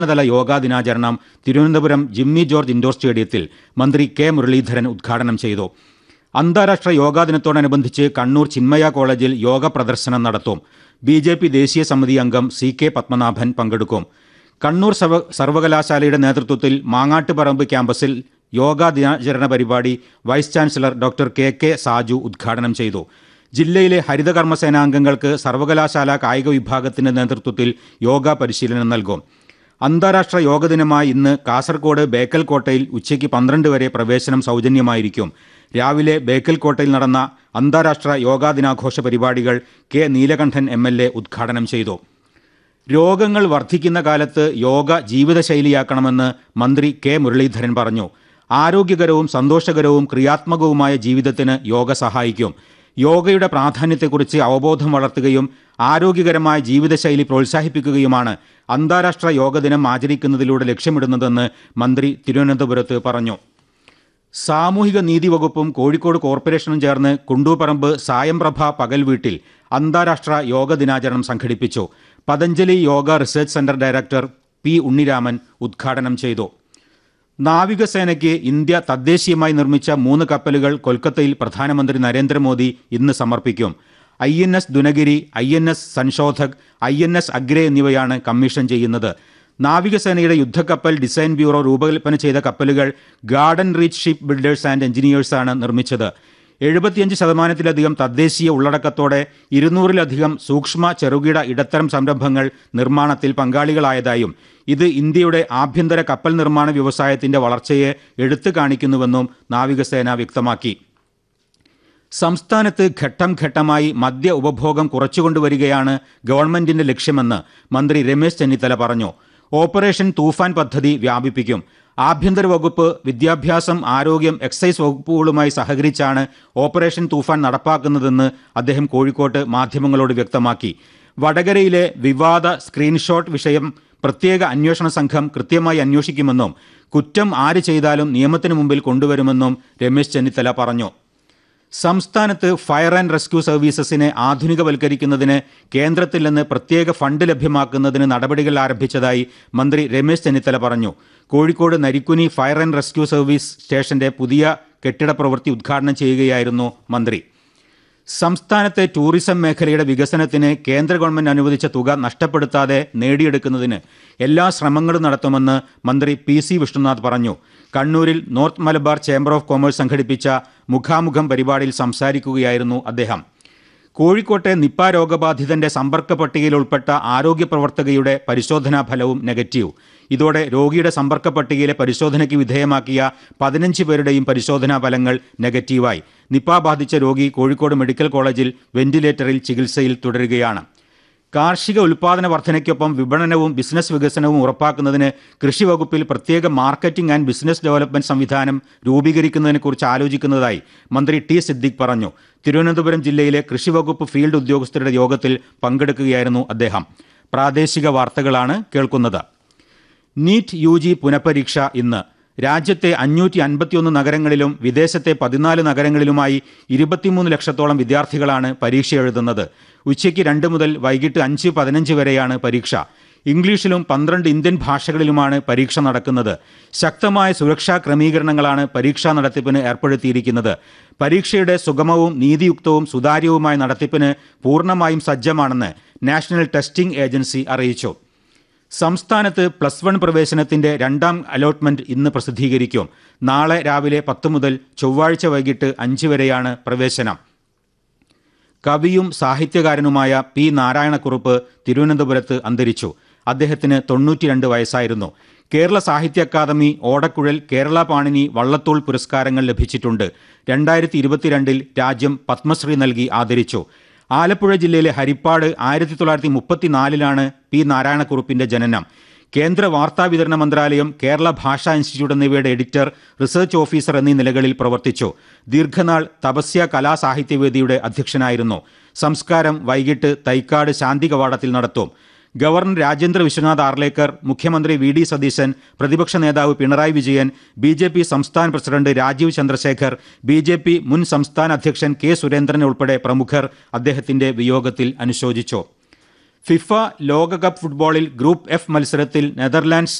സംസ്ഥാനതല യോഗാ ദിനാചരണം Thiruvananthapuram Jimmy George indoor സ്റ്റേഡിയത്തിൽ മന്ത്രി കെ മുരളീധരൻ ഉദ്ഘാടനം ചെയ്തു അന്താരാഷ്ട്ര യോഗാ ദിനത്തോടനുബന്ധിച്ച് കണ്ണൂർ ചിന്മയ കോളേജിൽ യോഗ പ്രദർശനം നടത്തും ബി ജെ പി ദേശീയ സമിതി അംഗം സി കെ പത്മനാഭൻ പങ്കെടുക്കും കണ്ണൂർ സർവ സർവകലാശാലയുടെ നേതൃത്വത്തിൽ മാങ്ങാട്ടുപറമ്പ് ക്യാമ്പസിൽ യോഗാ ദിനാചരണ പരിപാടി vice chancellor doctor K K Saju ഉദ്ഘാടനം ചെയ്തു ജില്ലയിലെ ഹരിതകർമ്മ സേനാംഗങ്ങൾക്ക് സർവകലാശാല കായിക വിഭാഗത്തിന്റെ നേതൃത്വത്തിൽ യോഗ പരിശീലനം നൽകും അന്താരാഷ്ട്ര യോഗ ദിനമായ ഇന്ന് കാസർഗോഡ് ബേക്കൽ കോട്ടയിൽ ഉച്ചയ്ക്ക് പന്ത്രണ്ട് വരെ പ്രവേശനം സൗജന്യമായിരിക്കും രാവിലെ ബേക്കൽ കോട്ടയിൽ നടന്ന അന്താരാഷ്ട്ര യോഗാ ദിനാഘോഷ പരിപാടികൾ K Neelakandan M L A ഉദ്ഘാടനം ചെയ്തു രോഗങ്ങൾ വർദ്ധിക്കുന്ന കാലത്ത് യോഗ ജീവിതശൈലിയാക്കണമെന്ന് മന്ത്രി കെ മുരളീധരൻ പറഞ്ഞു ആരോഗ്യകരവും സന്തോഷകരവും ക്രിയാത്മകവുമായ ജീവിതത്തിന് യോഗ സഹായിക്കും യോഗയുടെ പ്രാധാന്യത്തെക്കുറിച്ച് അവബോധം വളർത്തുകയും ആരോഗ്യകരമായ ജീവിതശൈലി പ്രോത്സാഹിപ്പിക്കുകയുമാണ് അന്താരാഷ്ട്ര യോഗ ദിനം ആചരിക്കുന്നതിലൂടെ ലക്ഷ്യമിടുന്നതെന്ന് മന്ത്രി തിരുവനന്തപുരത്ത് പറഞ്ഞു സാമൂഹിക നീതി വകുപ്പും കോഴിക്കോട് കോർപ്പറേഷനും ചേർന്ന് കുണ്ടൂപ്പറമ്പ് സായംപ്രഭ പകൽ വീട്ടിൽ അന്താരാഷ്ട്ര യോഗ ദിനാചരണം സംഘടിപ്പിച്ചു Patanjali Yoga Research Centre director P Unniraman ഉദ്ഘാടനം ചെയ്തു നാവികസേനയ്ക്ക് ഇന്ത്യ തദ്ദേശീയമായി നിർമ്മിച്ച മൂന്ന് കപ്പലുകൾ കൊൽക്കത്തയിൽ പ്രധാനമന്ത്രി നരേന്ദ്രമോദി ഇന്ന് സമർപ്പിക്കും I N S Dunagiri I N S Sanshodhak I N S Agray എന്നിവയാണ് കമ്മീഷൻ ചെയ്യുന്നത് നാവികസേനയുടെ യുദ്ധക്കപ്പൽ ഡിസൈൻ ബ്യൂറോ രൂപകൽപ്പന ചെയ്ത കപ്പലുകൾ Garden Reach Shipbuilders and എഞ്ചിനീയേഴ്സാണ് നിർമ്മിച്ചത് എഴുപത്തിയഞ്ച് ശതമാനത്തിലധികം തദ്ദേശീയ ഉള്ളടക്കത്തോടെ ഇരുന്നൂറിലധികം സൂക്ഷ്മ ചെറുകിട ഇടത്തരം സംരംഭങ്ങൾ നിർമ്മാണത്തിൽ പങ്കാളികളായതായും ഇത് ഇന്ത്യയുടെ ആഭ്യന്തര കപ്പൽ നിർമ്മാണ വ്യവസായത്തിന്റെ വളർച്ചയെ എടുത്തു കാണിക്കുന്നുവെന്നും നാവികസേന വ്യക്തമാക്കി സംസ്ഥാനത്ത് ഘട്ടം ഘട്ടമായി മദ്യ ഉപഭോഗം കുറച്ചുകൊണ്ടുവരികയാണ് ഗവൺമെന്റിന്റെ ലക്ഷ്യമെന്ന് മന്ത്രി രമേശ് ചെന്നിത്തല പറഞ്ഞു ഓപ്പറേഷൻ തൂഫാൻ പദ്ധതി വ്യാപിപ്പിക്കും ആഭ്യന്തര വകുപ്പ് വിദ്യാഭ്യാസം ആരോഗ്യം എക്സൈസ് വകുപ്പുകളുമായി സഹകരിച്ചാണ് ഓപ്പറേഷൻ തൂഫാൻ നടപ്പാക്കുന്നതെന്ന് അദ്ദേഹം കോഴിക്കോട്ട് മാധ്യമങ്ങളോട് വ്യക്തമാക്കി വടകരയിലെ വിവാദ സ്ക്രീൻഷോട്ട് വിഷയം പ്രത്യേക അന്വേഷണ സംഘം കൃത്യമായി അന്വേഷിക്കുമെന്നും കുറ്റം ആര് ചെയ്താലും നിയമത്തിന് മുമ്പിൽ കൊണ്ടുവരുമെന്നും രമേശ് ചെന്നിത്തല പറഞ്ഞു സംസ്ഥാനത്ത് ഫയർ ആൻഡ് റെസ്ക്യൂ സർവീസസിനെ ആധുനികവൽക്കരിക്കുന്നതിന് കേന്ദ്രത്തിൽ നിന്ന് പ്രത്യേക ഫണ്ട് ലഭ്യമാക്കുന്നതിന് നടപടികൾ ആരംഭിച്ചതായി മന്ത്രി രമേശ് ചെന്നിത്തല പറഞ്ഞു Kozhikode Narikkuni fire and rescue service സ്റ്റേഷന്റെ പുതിയ കെട്ടിട പ്രവൃത്തി ഉദ്ഘാടനം ചെയ്യുകയായിരുന്നു മന്ത്രി സംസ്ഥാനത്തെ ടൂറിസം മേഖലയുടെ വികസനത്തിന് കേന്ദ്ര ഗവൺമെന്റ് അനുവദിച്ച തുക നഷ്ടപ്പെടുത്താതെ നേടിയെടുക്കുന്നതിന് എല്ലാ ശ്രമങ്ങളും നടത്തുമെന്ന് മന്ത്രി പി സി വിഷ്ണുനാഥ് പറഞ്ഞു കണ്ണൂരിൽ North Malabar Chamber of Commerce സംഘടിപ്പിച്ച മുഖാമുഖം പരിപാടിയിൽ സംസാരിക്കുകയായിരുന്നു അദ്ദേഹം കോഴിക്കോട്ടെ നിപ്പ രോഗബാധിതന്റെ സമ്പർക്ക പട്ടികയിൽ ഉൾപ്പെട്ട ആരോഗ്യ പ്രവർത്തകയുടെ പരിശോധനാ ഫലവും നെഗറ്റീവ് ഇതോടെ രോഗിയുടെ സമ്പർക്ക പട്ടികയിലെ പരിശോധനയ്ക്ക് വിധേയമാക്കിയ പതിനഞ്ച് പേരുടെയും പരിശോധനാ ഫലങ്ങൾ നെഗറ്റീവായി നിപ്പ ബാധിച്ച രോഗി കോഴിക്കോട് മെഡിക്കൽ കോളേജിൽ വെന്റിലേറ്ററിൽ ചികിത്സയിൽ തുടരുകയാണ് കാർഷിക ഉൽപാദന വർധനയ്ക്കൊപ്പം വിപണനവും ബിസിനസ് വികസനവും ഉറപ്പാക്കുന്നതിന് കൃഷി വകുപ്പിൽ പ്രത്യേക മാർക്കറ്റിംഗ് ആൻഡ് ബിസിനസ് ഡെവലപ്മെന്റ് സംവിധാനം രൂപീകരിക്കുന്നതിനെക്കുറിച്ച് ആലോചിക്കുന്നതായി മന്ത്രി ടി സിദ്ദിഖ് പറഞ്ഞു തിരുവനന്തപുരം ജില്ലയിലെ കൃഷി വകുപ്പ് ഫീൽഡ് ഉദ്യോഗസ്ഥരുടെ യോഗത്തിൽ പങ്കെടുക്കുകയായിരുന്നു അദ്ദേഹം പ്രാദേശിക വാർത്തകളാണ് കേൾക്കുന്നത് നീറ്റ് യു ജി പുനഃപരീക്ഷ ഇന്ന് രാജ്യത്തെ അഞ്ഞൂറ്റി അൻപത്തിയൊന്ന് നഗരങ്ങളിലും വിദേശത്തെ പതിനാല് നഗരങ്ങളിലുമായി ഇരുപത്തിമൂന്ന് ലക്ഷത്തോളം വിദ്യാർത്ഥികളാണ് പരീക്ഷ എഴുതുന്നത് ഉച്ചയ്ക്ക് രണ്ട് മുതൽ വൈകിട്ട് അഞ്ച് പതിനഞ്ച് വരെയാണ് പരീക്ഷ ഇംഗ്ലീഷിലും പന്ത്രണ്ട് ഇന്ത്യൻ ഭാഷകളിലുമാണ് പരീക്ഷ നടക്കുന്നത് ശക്തമായ സുരക്ഷാ ക്രമീകരണങ്ങളാണ് പരീക്ഷാ നടത്തിപ്പിന് ഏർപ്പെടുത്തിയിരിക്കുന്നത് പരീക്ഷയുടെ സുഗമവും നീതിയുക്തവും സുതാര്യവുമായ നടത്തിപ്പിന് പൂർണ്ണമായും സജ്ജമാണെന്ന് നാഷണൽ ടെസ്റ്റിംഗ് ഏജൻസി അറിയിച്ചു സംസ്ഥാനത്ത് പ്ലസ് വൺ പ്രവേശനത്തിന്റെ രണ്ടാം അലോട്ട്മെന്റ് ഇന്ന് പ്രസിദ്ധീകരിക്കും നാളെ രാവിലെ പത്ത് മുതൽ ചൊവ്വാഴ്ച വൈകിട്ട് അഞ്ച് വരെയാണ് പ്രവേശനം കവിയും സാഹിത്യകാരനുമായ പി നാരായണക്കുറുപ്പ് തിരുവനന്തപുരത്ത് അന്തരിച്ചു അദ്ദേഹത്തിന് തൊണ്ണൂറ്റിരണ്ട് വയസ്സായിരുന്നു കേരള സാഹിത്യ അക്കാദമി ഓടക്കുഴൽ കേരള പാണിനി വള്ളത്തോൾ പുരസ്കാരങ്ങൾ ലഭിച്ചിട്ടുണ്ട് രണ്ടായിരത്തി ഇരുപത്തിരണ്ടിൽ രാജ്യം പത്മശ്രീ നൽകി ആദരിച്ചു ആലപ്പുഴ ജില്ലയിലെ ഹരിപ്പാട് ആയിരത്തി തൊള്ളായിരത്തി മുപ്പത്തിനാലിലാണ് പി നാരായണക്കുറുപ്പിന്റെ ജനനം കേന്ദ്ര വാർത്താ വിതരണ മന്ത്രാലയം കേരള ഭാഷാ ഇൻസ്റ്റിറ്റ്യൂട്ട് എന്നിവയുടെ എഡിറ്റർ റിസർച്ച് ഓഫീസർ എന്നീ നിലകളിൽ പ്രവർത്തിച്ചു ദീർഘനാൾ തപസ്യ കലാസാഹിത്യവേദിയുടെ അധ്യക്ഷനായിരുന്നു സംസ്കാരം വൈകിട്ട് തൈക്കാട് ശാന്തി കവാടത്തിൽ നടത്തും ഗവർണർ രാജേന്ദ്ര വിശ്വനാഥ് ആർലേക്കർ മുഖ്യമന്ത്രി വി ഡി സതീശൻ പ്രതിപക്ഷ നേതാവ് Pinarayi Vijayan B J P സംസ്ഥാന president Rajeev Chandrasekhar B J P മുൻ സംസ്ഥാന അധ്യക്ഷൻ കെ സുരേന്ദ്രൻ ഉൾപ്പെടെ പ്രമുഖർ അദ്ദേഹത്തിന്റെ വിയോഗത്തിൽ അനുശോചിച്ചു ഫിഫ ലോകകപ്പ് ഫുട്ബോളിൽ ഗ്രൂപ്പ് എഫ് മത്സരത്തിൽ നെതർലാൻഡ്സ്